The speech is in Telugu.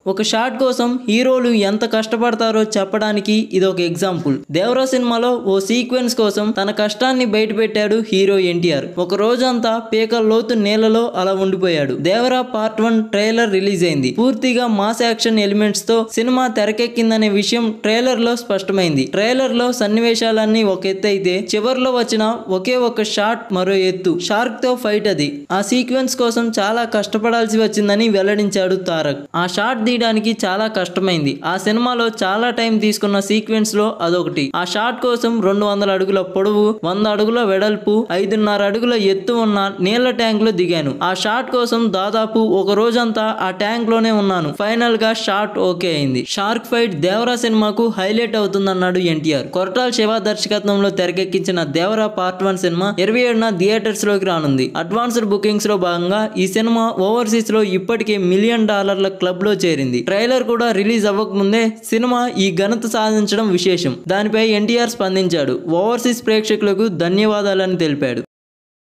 ఒక షాట్ కోసం హీరోలు ఎంత కష్టపడతారో చెప్పడానికి ఇది ఒక ఎగ్జాంపుల్ దేవరా సినిమాలో ఓ సీక్వెన్స్ కోసం తన కష్టాన్ని బయటపెట్టాడు హీరో ఎన్టీఆర్ ఒక రోజంతా పీక లోతు నీళ్లలో అలా ఉండిపోయాడు Devara part one trailer release అయింది పూర్తిగా మాస్ యాక్షన్ ఎలిమెంట్స్ తో సినిమా తెరకెక్కిందనే విషయం ట్రైలర్ లో స్పష్టమైంది ట్రైలర్ లో సన్నివేశాలన్నీ ఒక ఎత్తు అయితే చివర్లో వచ్చిన ఒకే ఒక షాట్ మరో ఎత్తు షార్క్ తో ఫైట్ అది ఆ సీక్వెన్స్ కోసం చాలా కష్టపడాల్సి వచ్చిందని వెల్లడించాడు తారక్ ఆ షాట్ తీయడానికి చాలా కష్టమైంది ఆ సినిమాలో చాలా టైం తీసుకున్న సీక్వెన్స్ లో అదొకటి ఆ షాట్ కోసం రెండు వందల అడుగుల పొడవు వంద అడుగుల వెడల్పు ఐదున్నర అడుగుల ఎత్తు ఉన్న నీళ్ల ట్యాంక్ లో దిగాను ఆ షాట్ కోసం దాదాపు ఒక రోజంతా ఆ ట్యాంక్ లోనే ఉన్నాను ఫైనల్ గా షాట్ ఓకే అయింది షార్క్ ఫైట్ దేవరా సినిమాకు హైలైట్ అవుతుందన్నాడు ఎన్టీఆర్ కొరటాల శివ దర్శకత్వంలో తెరకెక్కించిన దేవరా పార్ట్ వన్ సినిమా ఇరవై ఏడున థియేటర్స్ లోకి రానుంది అడ్వాన్స్డ్ బుకింగ్స్ లో భాగంగా ఈ సినిమా ఓవర్సీస్ లో ఇప్పటికే మిలియన్ డాలర్ల క్లబ్ లో చేరింది ట్రైలర్ కూడా రిలీజ్ అవ్వకముందే సినిమా ఈ ఘనత సాధించడం విశేషం దానిపై ఎన్టీఆర్ స్పందించాడు ఓవర్సీస్ ప్రేక్షకులకు ధన్యవాదాలని తెలిపాడు